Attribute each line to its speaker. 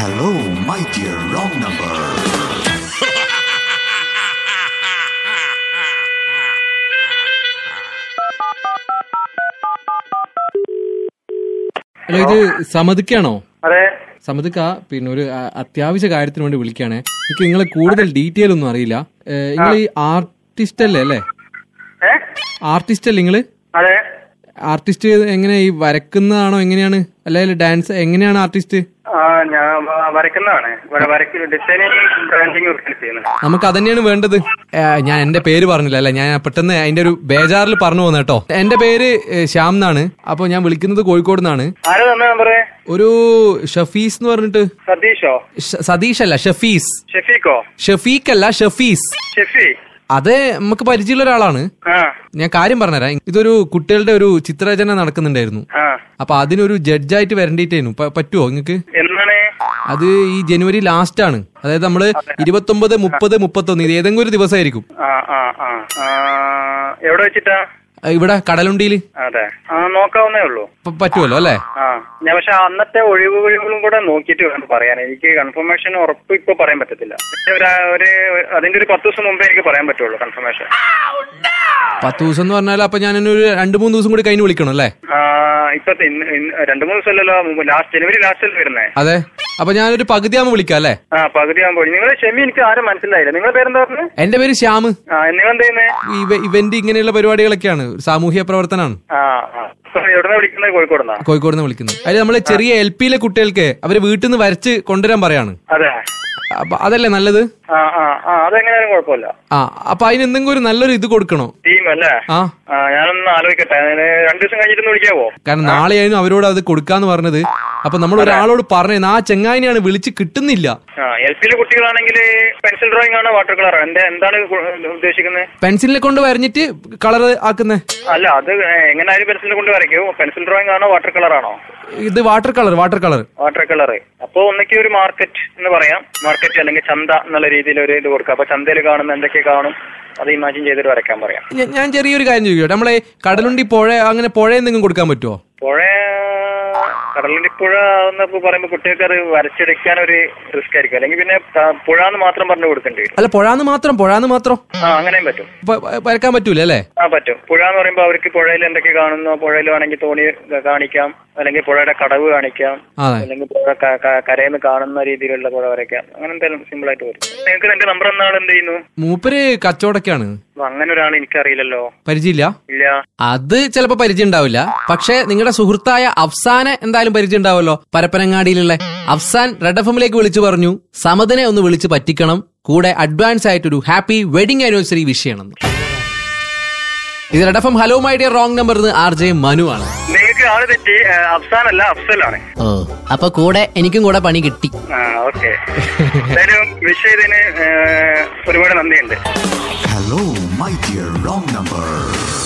Speaker 1: Hello, my dear wrong number.
Speaker 2: അല്ല ഇത് സമതിക്കാണോ
Speaker 3: അതെ
Speaker 2: സമതിക്ക പിന്നെ ഒരു അ- അത്യാവശ്യ കാര്യത്തിന് വേണ്ടി വിളിക്കുകയാണേ എനിക്ക് നിങ്ങളെ കൂടുതൽ ഡീറ്റെയിൽ ഒന്നും അറിയില്ല നിങ്ങൾ ഈ ആർട്ടിസ്റ്റ് അല്ലേ അല്ലേ
Speaker 3: ഏ
Speaker 2: ആർട്ടിസ്റ്റ് അല്ലേ നിങ്ങള്
Speaker 3: അതെ
Speaker 2: ആർട്ടിസ്റ്റ് എങ്ങനെ ഈ വരക്കുന്നതാണോ എങ്ങനെയാണ് അല്ലെങ്കിൽ ഡാൻസ് എങ്ങനെയാണ് ആർട്ടിസ്റ്റ്
Speaker 3: ആ ഞാൻ വ- വരയ്ക്കുന്നതാണ് വര- വരയ്ക്കുന്ന ഡിസൈനിങ് ബ്രാൻഡിങ് ഒക്കെ ചെയ്യുന്നത്
Speaker 2: നമുക്ക് അതന്നെയാണ് വേണ്ടത് ഏ, ഞാൻ എന്റെ പേര് പറഞ്ഞില്ല അല്ലെ ഞാൻ പെട്ടെന്ന് അതിന്റെ ഒരു ബേജാറിൽ പറഞ്ഞു പോകുന്ന കേട്ടോ എന്റെ പേര് ഏ, ശ്യാം എന്നാണ് അപ്പൊ ഞാൻ വിളിക്കുന്നത് കോഴിക്കോട് നിന്നാണ്
Speaker 3: ആരാ തന്നെ നമ്പറ്
Speaker 2: ഒരു ഷഫീസ് എന്ന് പറഞ്ഞിട്ട്
Speaker 3: സതീഷോ
Speaker 2: ഷ- സതീഷ് അല്ല ഷഫീസ്
Speaker 3: ഷെഫീഖോ
Speaker 2: ഷഫീഖ് അല്ല ഷഫീസ്
Speaker 3: ഷെഫി
Speaker 2: അത് നമുക്ക് പരിചയമുള്ള ഒരാളാണ്
Speaker 3: ആ
Speaker 2: ഞാൻ കാര്യം പറഞ്ഞുതരാം ഇതൊരു കുട്ടികളുടെ ഒരു ചിത്രരചന നടക്കുന്നുണ്ടായിരുന്നു
Speaker 3: ആ
Speaker 2: അപ്പൊ അതിനൊരു ജഡ്ജായിട്ട് വരണ്ടിട്ടായിരുന്നു പ- പറ്റുമോ നിങ്ങക്ക്
Speaker 3: എന്നാണ്
Speaker 2: അത് ഈ ജനുവരി ലാസ്റ്റ് ആണ് അതായത് നമ്മള് ഇരുപത്തൊമ്പത് മുപ്പത് മുപ്പത്തൊന്ന് ഇത് ഏതെങ്കിലും ഒരു ദിവസമായിരിക്കും
Speaker 3: ആ ആ ആ ആ, എവിടെ വെച്ചിട്ടാ
Speaker 2: ആ, ഇവിടെ കടലുണ്ടിയില്
Speaker 3: അതെ ആ നോക്കാവുന്നേ ഉള്ളൂ
Speaker 2: പ- പറ്റുമല്ലോ അല്ലേ
Speaker 3: ആ ഞാൻ പക്ഷെ അന്നത്തെ ഒഴിവുകളും കൂടെ നോക്കിയിട്ട് വേണം പറയാൻ എനിക്ക് കൺഫർമേഷൻ ഉറപ്പ് ഇപ്പൊ പറയാൻ പറ്റത്തില്ല പക്ഷെ ഒരു ഒരു അതിന്റെ ഒരു പത്ത് ദിവസം മുമ്പേ എനിക്ക് പറയാൻ പറ്റുള്ളൂ കൺഫർമേഷൻ
Speaker 2: പത്ത് ദിവസം എന്ന് പറഞ്ഞാൽ അപ്പൊ ഞാൻ ഒരു രണ്ട് മൂന്ന് ദിവസം കൂടി കഴിഞ്ഞ് വിളിക്കണം അല്ലേ
Speaker 3: ആ ഇപ്പത്തെ ഇന്ന് ഇന്ന് രണ്ടു മൂന്ന് ദിവസമല്ലല്ലോ ലാസ്റ്റ് ജനുവരി ലാസ്റ്റല്ലേ വരുന്നേ
Speaker 2: അതെ അപ്പൊ ഞാനൊരു പകുതിയാകുമ്പോൾ വിളിക്കാം അല്ലേ
Speaker 3: ആ പകുതി ആകുമ്പോൾ നിങ്ങൾ ഷെമി എനിക്ക് ആരും മനസ്സിലായില്ല നിങ്ങളുടെ പേരെന്താ പറഞ്ഞത്
Speaker 2: എന്റെ പേര് ശ്യാം
Speaker 3: ആ നിങ്ങൾ എന്താ ചെയ്യുന്നേ
Speaker 2: ഇവ- ഇവന്റ് ഇങ്ങനെയുള്ള പരിപാടികളൊക്കെയാണ് സാമൂഹ്യ പ്രവർത്തനമാണ്
Speaker 3: ആ ആ എവിടെ വിളിക്കുന്നത് കോഴിക്കോടുന്നാ
Speaker 2: കോഴിക്കോട് നിന്ന് വിളിക്കുന്നത് അതിൽ നമ്മള് ചെറിയ എൽ പിയിലെ കുട്ടികൾക്ക് അവര് വീട്ടിൽ നിന്ന് വരച്ച് കൊണ്ടുവരാൻ പറയാണ്
Speaker 3: അതെ
Speaker 2: അപ്പൊ അതല്ലേ നല്ലത്
Speaker 3: ആ ആ ആ അതെങ്ങനെയാലും കുഴപ്പമില്ല
Speaker 2: ആ അപ്പൊ അതിന് എന്തെങ്കിലും ഒരു നല്ലൊരു ഇത് കൊടുക്കണോ
Speaker 3: ടീം അല്ലേ
Speaker 2: ആ
Speaker 3: ആ ഞാനൊന്ന് ആലോചിക്കട്ടെ അതിന് രണ്ടു ദിവസം കഴിഞ്ഞിട്ട് വിളിക്കാവോ
Speaker 2: കാരണം നാളെയായിരുന്നു അവരോട് അത് കൊടുക്കാന്ന് പറഞ്ഞത് അപ്പൊ നമ്മൾ ഒരാളോട് പറഞ്ഞത് ആ ചെങ്ങായിനെയാണ് വിളിച്ച് കിട്ടുന്നില്ല
Speaker 3: ആ എൽ പിയിലെ കുട്ടികളാണെങ്കിൽ പെൻസിൽ ഡ്രോയിങ് ആണോ വാട്ടർ കളർ എന്താ എന്താണ് കു- ഉദ്ദേശിക്കുന്നത്
Speaker 2: പെൻസിലിനെ കൊണ്ട് വരഞ്ഞിട്ട് കളർ ആക്കുന്നേ
Speaker 3: അല്ല അത് എങ്ങനെയായാലും പെൻസിൽ കൊണ്ട് വരയ്ക്കൂ പെൻസിൽ ഡ്രോയിങ് ആണോ വാട്ടർ കളർ ആണോ
Speaker 2: ഇത് water colour water colour
Speaker 3: water colour അപ്പൊ ഒന്നൊക്കെ ഒരു മാർക്കറ്റ് എന്ന് പറയാം മാർക്കറ്റ് അല്ലെങ്കിൽ ചന്ത എന്നുള്ള രീതിയിൽ ഒരു ഇത് കൊടുക്കുക അപ്പൊ ചന്തയിൽ കാണുന്ന എന്തൊക്കെ കാണും അത് ഇമാജിൻ ചെയ്തിട്ട് വരയ്ക്കാൻ പറയാം
Speaker 2: ഞാൻ ചെറിയൊരു കാര്യം ചോദിക്കട്ടെ നമ്മളെ കടലുണ്ടി പുഴ അങ്ങനെ പുഴ എന്തെങ്കിലും കൊടുക്കാൻ പറ്റുമോ
Speaker 3: പുഴ കടലിന്റെ പുഴ എന്നൊക്കെ പറയുമ്പോൾ കുട്ടികൾക്ക് അത് വരച്ചെടുക്കാൻ ഒരു റിസ്ക് ആയിരിക്കും അല്ലെങ്കിൽ പിന്നെ ക- പുഴ എന്ന് മാത്രം പറഞ്ഞു കൊടുക്കേണ്ടി വരും
Speaker 2: അല്ല പുഴാന്ന് മാത്രം പുഴാന്ന് മാത്രം
Speaker 3: ആ അങ്ങനെയും പറ്റും
Speaker 2: പ- പ- വരക്കാൻ പറ്റൂല അല്ലേ
Speaker 3: ആ പറ്റും പുഴ എന്ന് പറയുമ്പോൾ അവർക്ക് പുഴയിൽ എന്തൊക്കെ കാണുന്നു പുഴയിൽ വേണമെങ്കിൽ തോണി കാണിക്കാം അല്ലെങ്കിൽ പുഴയുടെ കടവ് കാണിക്കാം
Speaker 2: അതെ
Speaker 3: അല്ലെങ്കിൽ പുഴ ക- ക- കരയിൽ കാണുന്ന രീതിയിലുള്ള പുഴ വരയ്ക്കാം അങ്ങനെ എന്തായാലും സിമ്പിൾ ആയിട്ട് വരും നിങ്ങൾക്ക് എന്റെ നമ്പർ എന്നാൾ എന്ത് ചെയ്യുന്നു
Speaker 2: മൂപ്പര് കച്ചവടക്കാണ്
Speaker 3: അപ്പൊ അങ്ങനെ ഒരാൾ എനിക്കറിയില്ലല്ലോ
Speaker 2: പരിചയമില്ല
Speaker 3: ഇല്ല
Speaker 2: അത് ചിലപ്പോ പരിചയം ഉണ്ടാവില്ല പക്ഷെ നിങ്ങളുടെ സുഹൃത്തായ അഫ്സാനെ എന്തായാലും പരിചയം ഉണ്ടാവല്ലോ പരപ്പനങ്ങാടിയിലുള്ള അഫ്സാൻ റെഡ് എഫ് എമ്മിലേക്ക് വിളിച്ചു പറഞ്ഞു സമതിനെ ഒന്ന് വിളിച്ച് പറ്റിക്കണം കൂടെ അഡ്വാൻസ് ആയിട്ടൊരു ഹാപ്പി വെഡിങ് ആനിവേഴ്സറി വിഷ് ചെയ്യണമെന്ന് ഇത് red F M hello my dear wrong number R J Manu ആണ്
Speaker 3: നിങ്ങൾക്ക് ആള് തെറ്റി ആ, അഫ്സാൻ അല്ല അഫ്സലാണ്
Speaker 2: ഓ അപ്പൊ കൂടെ എനിക്കും കൂടെ പണി കിട്ടി
Speaker 3: ആ ഓക്കെ എന്തായാലും വിഷ് ചെയ്തതിന് ആ, ഒരുപാട് നന്ദിയുണ്ട്
Speaker 1: Hello, my dear wrong number.